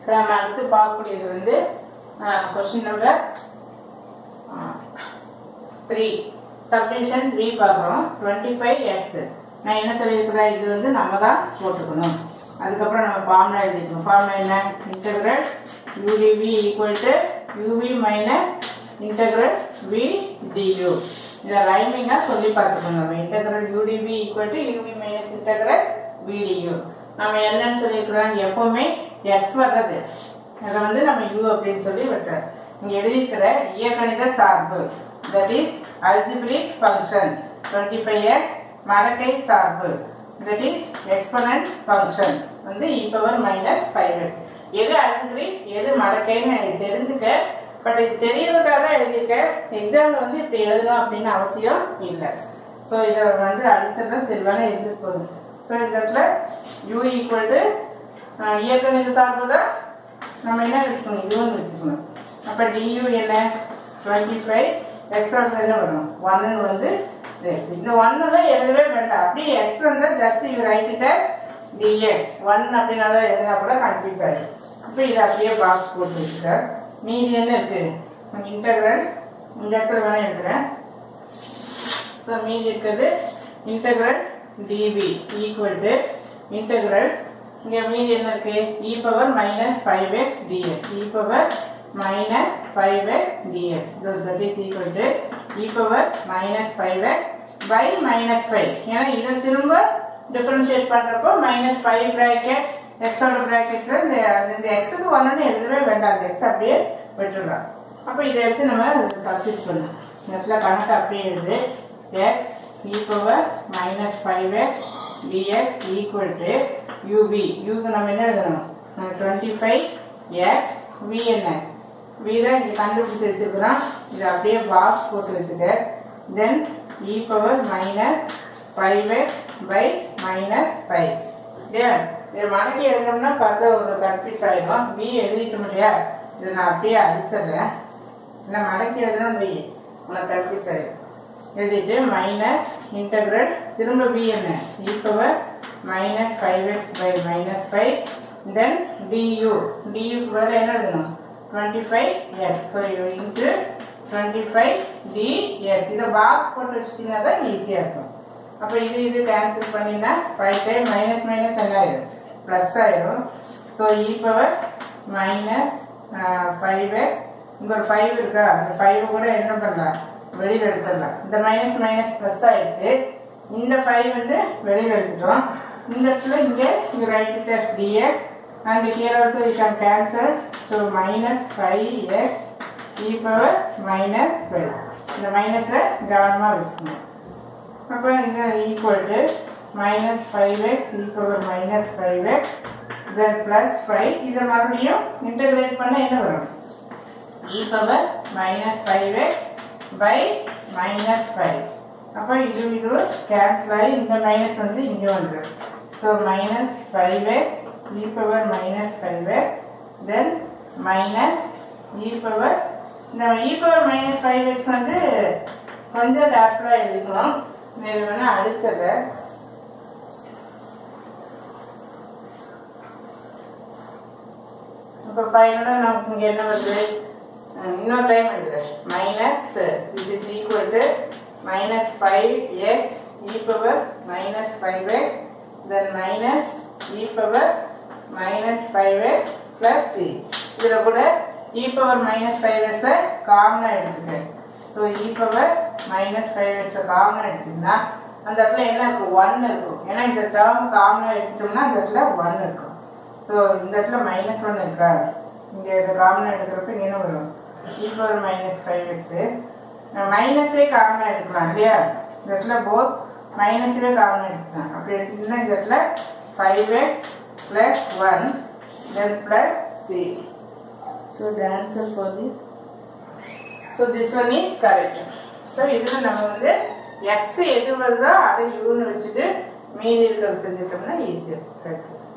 So, நம்ம அடுத்து பார்க்கக்கூடியது வந்து question number three subdivision three பார்க்குறோம் டுவெண்ட்டி ஃபைவ் எக்ஸ் நான் என்ன சொல்லியிருக்கிறேன் இது வந்து நம்ம தான் போட்டுக்கணும் அதுக்கப்புறம் நம்ம ஃபார்முலா எழுதிக்கணும் ஃபார்முலா என்ன integral u dv equal to uv minus integral v du இதை ரைமிங்காக சொல்லி பார்த்துக்கணும் நம்ம integral u dv equal to uv minus integral v du நம்ம என்னன்னு சொல்லியிருக்கிறோம் எப்பவுமே எக்ஸ் வர்றது அதை வந்து நம்ம யூ அப்படின்னு சொல்லி விட்டுறோம் இங்க எழுதியிருக்கிற இயற்கணித சார்பு that is algebraic function twenty five x மடக்கை சார்பு தட் இஸ் எக்ஸ்பனன்ட் ஃபங்க்ஷன் வந்து இ பவர் மைனஸ் ஃபைவ் எது அல்ஜிபிரிக் எது மடக்கைன்னு தெரிஞ்சுக்க பட் இது தெரியறதுக்காக தான் எழுதியிருக்கேன் எக்ஸாம்ல வந்து இப்படி எழுதணும் அப்படின்னு அவசியம் இல்லை ஸோ இதை வந்து அடிச்சிருந்தா செல்வான எழுதிட்டு போகுது ஸோ இந்த இடத்துல யூ ஈக்குவல் டு இயற்கணித சார்பு தான் நம்ம என்ன வச்சுக்கணும் யூன்னு வச்சுக்கணும் அப்போ டியூ என்ன டுவெண்ட்டி ஃபைவ் எக்ஸோட தானே வரும் ஒன்னு வந்து this. இந்த ஒன்னுலாம் எழுதவே வேண்டாம் அப்படியே எக்ஸ் வந்தால் just you write it dx one அப்படின்னாலும் எழுதினா கூட கன்ஃபியூஸ் ஆகிடும் இப்போ இதை அப்படியே பாக்ஸ் போட்டு வச்சுக்க மீதி என்ன இருக்கு இன்டகிரல் இந்த இடத்துல வேணா எழுதுறேன் ஸோ மீதி இருக்கிறது integral dv equal to integral இங்கே மீதி என்ன இருக்கு e power minus five x ds e power minus five x ds that is equal to e power minus five x by minus five ஏன்னா இதை திரும்ப டிஃபரன்ஷியேட் பண்ணுறப்போ மைனஸ் ஃபைவ் ப்ராக்கெட் எக்ஸோட ப்ராக்கெட்ல இந்த இந்த எக்ஸுக்கு ஒன்றுன்னு எழுதவே வேண்டாம் அந்த எக்ஸ் அப்படியே விட்டுடலாம் அப்போ இதை எடுத்து நம்ம சப்ஸ்டியூட் பண்ணலாம் இடத்துல கணக்கு அப்படியே எழுது x e power minus five x dx equal to uv யூக்கு நம்ம என்ன எழுதணும் டுவெண்ட்டி ஃபைவ் எக்ஸ் வி என்ன வி தான் இங்கே கண்டுபிடிச்சு வச்சுக்கிறோம் இதை அப்படியே பாக்ஸ் போட்டு வச்சுக்க then e power minus five x by minus five இல்லையா இதை மடக்கி எழுதணும்னா பார்த்தா ஒரு கன்ஃபியூஸ் ஆகிடும் வி எழுதிட்டோம் இல்லையா இதை நான் அப்படியே அடிச்சிடுறேன் இல்லை மடக்கி எழுதணும் வி உனக்கு கன்ஃபியூஸ் ஆகிடும் எழுதிட்டு மைனஸ் இன்டகிரல் திரும்ப வி என்ன e power minus five x by minus five then du டியூக்கு பதில் என்ன எழுதணும் twenty five s so into twenty five ds இதை பாக்ஸ் போட்டு வச்சுட்டீங்கன்னா தான் ஈஸியாக இருக்கும் அப்போ இது இது கேன்சல் பண்ணினா ஃபைவ் டைம் மைனஸ் மைனஸ் என்ன ஆயிரும் ப்ளஸ் ஆயிரும் so e power minus five x இங்கே ஒரு ஃபைவ் இருக்கா அந்த ஃபைவ் கூட என்ன பண்ணலாம் வெளியில் எடுத்துடலாம் இந்த மைனஸ் மைனஸ் ப்ளஸ் ஆயிடுச்சு இந்த ஃபைவ் வந்து வெளியில் எடுத்துட்டோம் இந்த இடத்துல இங்கே இங்கே write it as dx and here also you can cancel so minus 5x e power minus 12 இந்த மைனஸை கவனமாக வச்சுக்கணும் அப்போ இது equal to minus five x e power minus five x then plus five இதை மறுபடியும் இன்டகிரேட் பண்ண என்ன வரும் e power minus five x by minus five அப்போ இது இது கேன்சல் ஆகி இந்த மைனஸ் வந்து இங்கே வந்துடும் so minus five x e power minus five x then minus e power இந்த e power minus five x வந்து கொஞ்சம் கேர்ஃபுல்லாக எழுதிக்கணும் நான் வேணா அடிச்சிடுறேன் இப்போ ஃபைனலாக நமக்கு இங்கே என்ன வருது அஹ் இன்னொரு டைம் எழுதுறேன் மைனஸ் இது is equal to minus five x e power minus five x then minus e power minus five x plus c இதில் கூட இ பவர் மைனஸ் ஃபைவ் எக்ஸை காமனாக எடுத்துக்கேன் so e power minus five எக்ஸை காமனாக எடுத்தீங்கன்னா அந்த இடத்துல என்ன இருக்கும் ஒன் இருக்கும் ஏன்னா இந்த டேர்ம் காமனாக எடுத்துட்டோம்னா அந்த இடத்துல ஒன் இருக்கும் ஸோ இந்த இடத்துல மைனஸ் ஒன் இருக்கா இங்கே இதை காமனாக எடுக்கிறப்ப இங்கே என்ன வரும் e power minus five x மைனஸே காமனாக எடுக்கலாம் இல்லையா இந்த இடத்துல போத் மைனஸே காமனாக எடுக்கலாம் அப்படி எடுத்தீங்கன்னா இந்த இடத்துல five x plus one then plus c so the answer for this so this one is correct so இதில் நம்ம வந்து எக்ஸ் எது வருதோ அதை யூன்னு வச்சுட்டு மீதி இருக்கிறது செஞ்சுட்டோம்னா ஈஸியாக கரெக்ட்